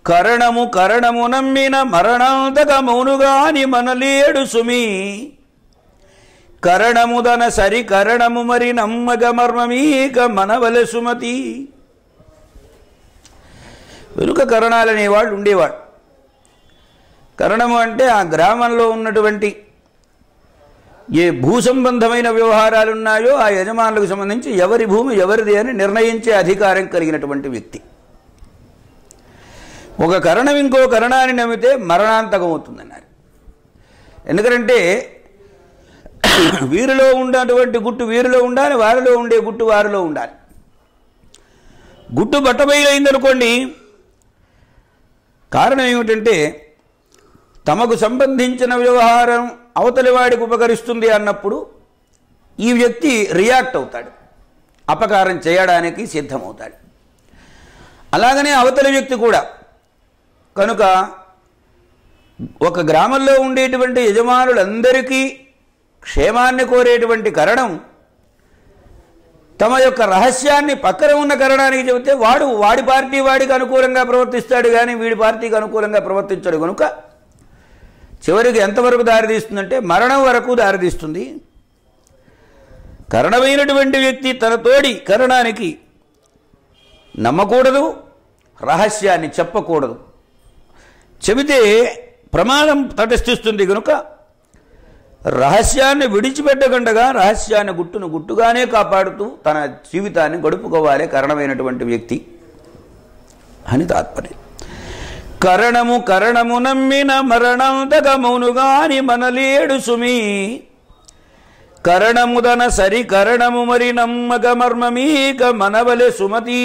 కరణము కరణము నమ్మిన మరణాంతకమౌనుగాని మనలేడు సుమి కరణముదన సరి కరణము మరి నమ్మగ మర్మమీక మనవల సుమతి వెనుక కరణాలనేవాళ్ళు ఉండేవాడు కరణము అంటే ఆ గ్రామంలో ఉన్నటువంటి ఏ భూ సంబంధమైన వ్యవహారాలు ఉన్నాయో ఆ యజమానులకు సంబంధించి ఎవరి భూమి ఎవరిది అని నిర్ణయించే అధికారం కలిగినటువంటి వ్యక్తి ఒక కరణం ఇంకో కరణాన్ని నమ్మితే మరణాంతకం అవుతుందన్నారు ఎందుకంటే వీరిలో ఉన్నటువంటి గుట్టు వీరిలో ఉండాలి వారిలో ఉండే గుట్టు వారిలో ఉండాలి గుట్టు బట్టబయలైందనుకోండి కారణం ఏమిటంటే తమకు సంబంధించిన వ్యవహారం అవతలి వాడికి ఉపకరిస్తుంది అన్నప్పుడు ఈ వ్యక్తి రియాక్ట్ అవుతాడు అపకారం చేయడానికి సిద్ధమవుతాడు అలాగనే అవతలి వ్యక్తి కూడా కనుక ఒక గ్రామంలో ఉండేటువంటి యజమానులందరికీ క్షేమాన్ని కోరేటువంటి కరణం తమ యొక్క రహస్యాన్ని పక్కన ఉన్న కరణానికి చెబితే వాడు వాడి పార్టీ వాడికి అనుకూలంగా ప్రవర్తిస్తాడు కానీ వీడి పార్టీకి అనుకూలంగా ప్రవర్తించాడు కనుక చివరికి ఎంతవరకు దారితీస్తుందంటే మరణం వరకు దారితీస్తుంది కరణమైనటువంటి వ్యక్తి తన తోడి కరణానికి నమ్మకూడదు రహస్యాన్ని చెప్పకూడదు చెబితే ప్రమాదం తటస్థిస్తుంది కనుక రహస్యాన్ని విడిచిపెట్టకుండగా రహస్యాన్ని గుట్టును గుట్టుగానే కాపాడుతూ తన జీవితాన్ని గడుపుకోవాలి కరణమైనటువంటి వ్యక్తి అని తాత్పర్యం కరణము కరణము నమ్మిన మరణంతకమౌనుగాని మనలేడు సుమి కరణముదన సరి కరణము మరి నమ్మక మర్మమీక మనవలె సుమతి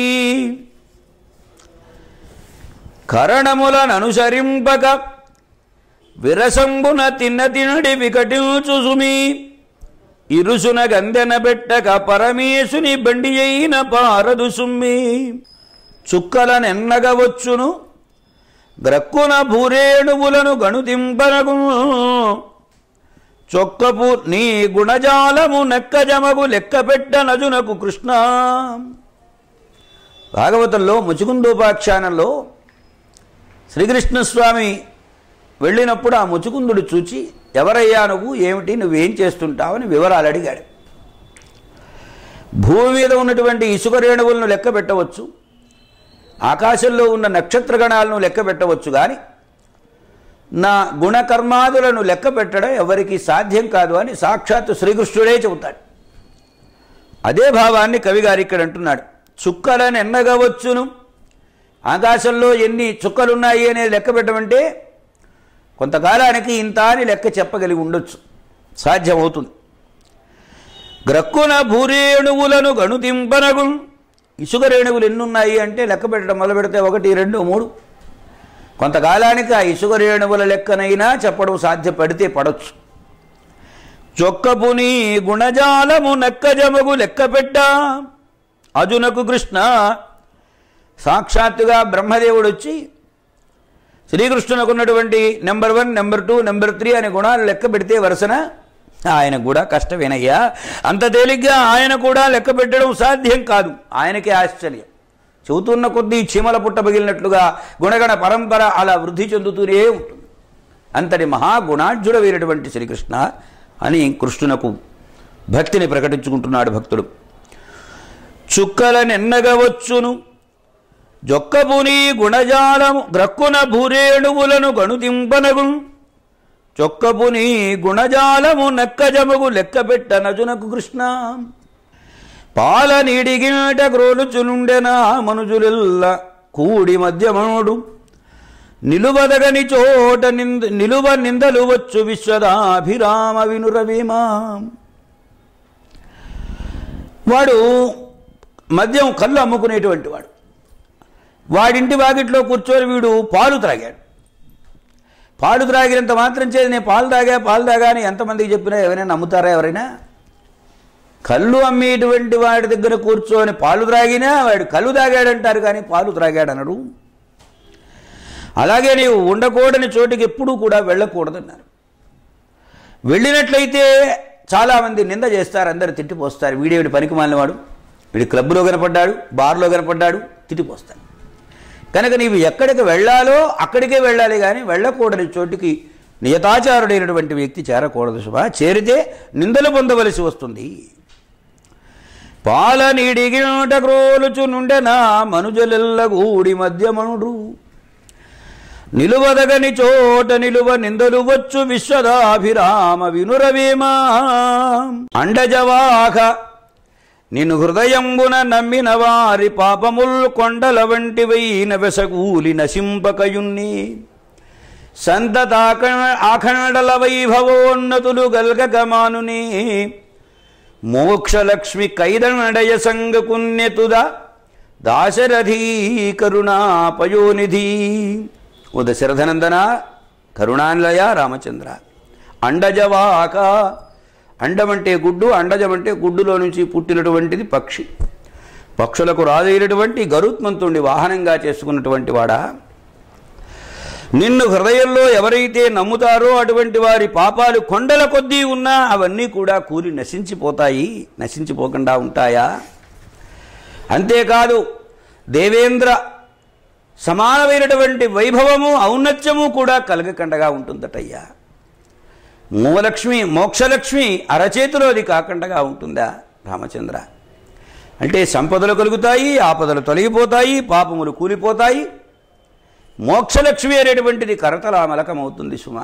కరణములను అనుసరింపక విరసంబున తిన్న తినడి వికటించు సుమి ఇరుసున గందెన పెట్టక పరమేశుని బండి అయిన పారదు సుమ్మి చుక్కలనెన్నగవచ్చును గ్రక్కున భూరేణువులను గణుతింపనగు చొక్కపు నీ గుణజాలము నెక్కజమగు లెక్క పెట్ట నజునకు కృష్ణ భాగవతంలో ముచుకుందోపాఖ్యానంలో శ్రీకృష్ణస్వామి వెళ్ళినప్పుడు ఆ ముచుకుందుడు చూచి ఎవరయ్యా నువ్వు ఏమిటి నువ్వేం చేస్తుంటావని వివరాలు అడిగాడు భూమి మీద ఉన్నటువంటి ఇసుక రేణువులను లెక్క పెట్టవచ్చు ఆకాశంలో ఉన్న నక్షత్రగణాలను లెక్క పెట్టవచ్చు కానీ నా గుణకర్మాదులను లెక్క పెట్టడం ఎవరికి సాధ్యం కాదు అని సాక్షాత్తు శ్రీకృష్ణుడే చెబుతాడు అదే భావాన్ని కవిగారు ఇక్కడ అంటున్నాడు చుక్కలను ఎన్నగవచ్చును ఆకాశంలో ఎన్ని చుక్కలున్నాయి అనేది లెక్క పెట్టమంటే కొంతకాలానికి ఇంత అని లెక్క చెప్పగలిగి ఉండొచ్చు సాధ్యమవుతుంది గ్రక్కున భూరేణువులను గణుతింపనగు ఇసుక రేణువులు ఎన్నున్నాయి అంటే లెక్క పెట్టడం మొదలు పెడితే ఒకటి రెండు మూడు కొంతకాలానికి ఆ ఇసుక రేణువుల లెక్కనైనా చెప్పడం సాధ్యపడితే పడవచ్చు చొక్కపుని గుణజాలము నెక్కజమగు లెక్క పెట్ట అజునకు కృష్ణ సాక్షాత్తుగా బ్రహ్మదేవుడు వచ్చి శ్రీకృష్ణునికి ఉన్నటువంటి number one number two number three అనే గుణాలు లెక్క పెడితే వరుసన ఆయన కూడా కష్టమేనయ్యా అంత తేలిగ్గా ఆయన కూడా లెక్క పెట్టడం సాధ్యం కాదు ఆయనకే ఆశ్చర్యం చెబుతున్న కొద్దీ చీమల పుట్ట పగిలినట్లుగా గుణగణ పరంపర అలా వృద్ధి చెందుతూనే ఉంటుంది అంతటి మహాగుణాఢ్యుడమైనటువంటి శ్రీకృష్ణ అని కృష్ణునకు భక్తిని ప్రకటించుకుంటున్నాడు భక్తుడు చుక్కలనెన్నగవచ్చును జొక్కపుని గుణజాలము గ్రక్కున భూరేణువులను గణుతింపనగు చొక్కపుని గుణజాలము నెక్కజముగు లెక్క పెట్ట నజునకు కృష్ణ పాల నీడిగిట క్రోలుచునుండెనా మనుజులెల్ల కూడి మధ్యమనుడు నిలువదగని చోట నింద నిలువ నిందలు వచ్చు విశ్వదాభిరామ వినురవీమా వాడు మద్యం కళ్ళు అమ్ముకునేటువంటి వాడు వాడింటి వాకిట్లో కూర్చొని వీడు పాలు త్రాగాడు పాలు త్రాగినంత మాత్రం చేసి నేను పాలు తాగా పాలు తాగా అని ఎంతమందికి చెప్పినా ఎవరైనా నమ్ముతారా ఎవరైనా కళ్ళు అమ్మేటువంటి వాడి దగ్గర కూర్చొని పాలు త్రాగినా వాడు కళ్ళు తాగాడంటారు కానీ పాలు త్రాగాడనరు అలాగే నీవు ఉండకూడని చోటికి ఎప్పుడూ కూడా వెళ్ళకూడదన్నారు వెళ్ళినట్లయితే చాలామంది నింద చేస్తారు అందరు తిట్టిపోస్తారు వీడేవిడి పనికి మాలినవాడు వీడి క్లబ్లో కనపడ్డాడు బార్లో కనపడ్డాడు తిట్టిపోస్తాడు కనుక నీవు ఎక్కడికి వెళ్ళాలో అక్కడికే వెళ్ళాలి కానీ వెళ్ళకూడని చోటికి నియతాచారుడైనటువంటి వ్యక్తి చేరకూడదు శుభ చేరితే నిందలు పొందవలసి వస్తుంది పాల నీడిగిట క్రోలుచు నుండెనా మనుజలెల్ల గూడి మధ్యమనుడు నిలువదగని చోట నిలువ నిందలు వచ్చు విశ్వదాభిరామ వినురవేమా అండజవాహ నిన్ను హృదయంబున నమ్మిన వారి పాపముల్ కొండల వంటివైన వెసగూలి నశింపకయున్ని సంతతాక ఆఖండల వైభవోన్నతులు గల్గమానుని మోక్షలక్ష్మి కైదనడయ సంగకున్యతుద దాశరథీ కరుణాపయోనిధి ఓ దశరథనందన కరుణానిలయ రామచంద్ర అండజవాక అండమంటే గుడ్డు అండజమంటే గుడ్డులో నుంచి పుట్టినటువంటిది పక్షి పక్షులకు రాజైనటువంటి గరుత్మంతుణ్ణి వాహనంగా చేసుకున్నటువంటి వాడా నిన్ను హృదయంలో ఎవరైతే నమ్ముతారో అటువంటి వారి పాపాలు కొండల కొద్దీ ఉన్నా అవన్నీ కూడా కూలి నశించిపోతాయి నశించిపోకుండా ఉంటాయా అంతేకాదు దేవేంద్ర సమానమైనటువంటి వైభవము ఔన్నత్యము కూడా కలగకండగా ఉంటుందటయ్యా మూలక్ష్మి మోక్షలక్ష్మి అరచేతిలోది కాకుండా ఉంటుందా రామచంద్ర అంటే సంపదలు కలుగుతాయి ఆపదలు తొలగిపోతాయి పాపములు కూలిపోతాయి మోక్షలక్ష్మి అనేటువంటిది కరతలామలకమవుతుంది సుమ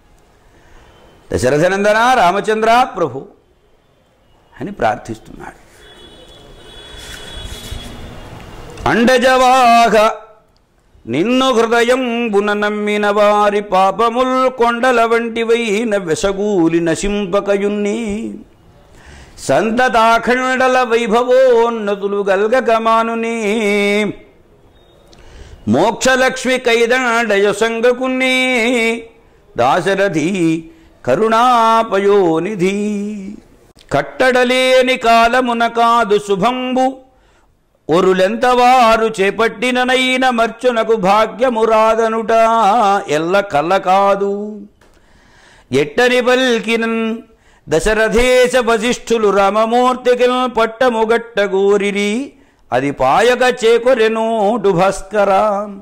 దశరథనందన రామచంద్ర ప్రభు అని ప్రార్థిస్తున్నాడు అండజవాహ నిన్ను హృదయంబున నమ్మిన వారి పాపముల్ కొండల వంటివైన వెసగూలి నశింపకయున్ని సంతతాఖండల వైభవోన్నతులు గల్గకమానుని మోక్షలక్ష్మి కైదండయ సంగకున్ని దాశరథి కరుణాపయోనిధి కట్టడలేని కాలమున కాదు శుభంబు ఒరులెంతవారు చేపట్టిననైన మర్చునకు భాగ్యమురాదనుట ఎల్ల కల్ల కాదు ఎట్టని పల్కినన్ దశరథేశ వశిష్ఠులు రామమూర్తికి పట్టముగట్టగోరిరి అది పాయక చేకొరెనోటు భాస్కర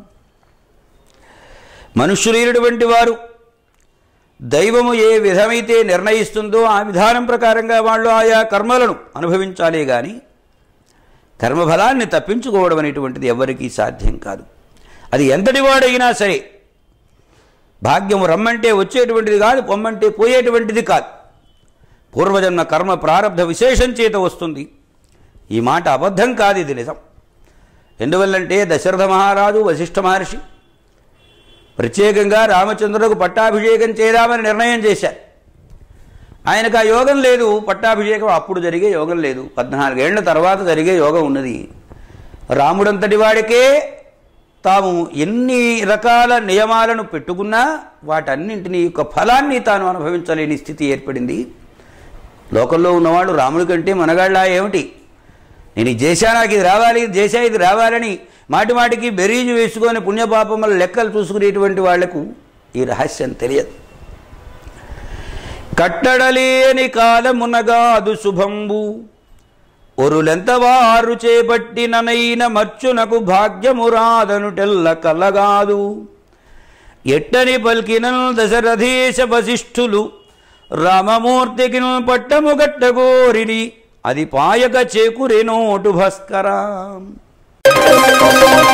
మనుష్యులైనటువంటి వారు దైవము ఏ విధమైతే నిర్ణయిస్తుందో ఆ విధానం ప్రకారంగా వాళ్ళు ఆయా కర్మలను అనుభవించాలే కానీ కర్మఫలాన్ని తప్పించుకోవడం అనేటువంటిది ఎవరికీ సాధ్యం కాదు అది ఎంతటి వాడైనా సరే భాగ్యము రమ్మంటే వచ్చేటువంటిది కాదు పొమ్మంటే పోయేటువంటిది కాదు పూర్వజన్మ కర్మ ప్రారంధ విశేషం చేత వస్తుంది ఈ మాట అబద్ధం కాదు ఇది నిజం ఎందువల్లంటే దశరథ మహారాజు వశిష్ఠ మహర్షి ప్రత్యేకంగా రామచంద్రులకు పట్టాభిషేకం చేద్దామని నిర్ణయం చేశారు ఆయనకు ఆ యోగం లేదు పట్టాభిషేకం అప్పుడు జరిగే యోగం లేదు పద్నాలుగేళ్ల తర్వాత జరిగే యోగం ఉన్నది రాముడంతటి వాడికే తాము ఎన్ని రకాల నియమాలను పెట్టుకున్నా వాటన్నింటినీ యొక్క ఫలాన్ని తాను అనుభవించలేని స్థితి ఏర్పడింది లోకంలో ఉన్నవాడు రాముడి కంటే మనగాళ్ళ ఏమిటి నేను ఇది చేశా నాకు ఇది రావాలి ఇది చేశా ఇది రావాలని మాటి మాటికి బెరీజు వేసుకొని పుణ్యపాపముల లెక్కలు చూసుకునేటువంటి వాళ్లకు ఈ రహస్యం తెలియదు కట్టడలేని కాలమునగాదు శుభంబు ఒరులెంతవారు చేపట్టిననైన మర్చునకు భాగ్యమురాదనుటెల్ల కలగాదు ఎట్టని పల్కిన దశరథేశ వశిష్ఠులు రామమూర్తికి పట్టము గట్టగోరిని అది పాయక చేకురెనోటు భాస్కరా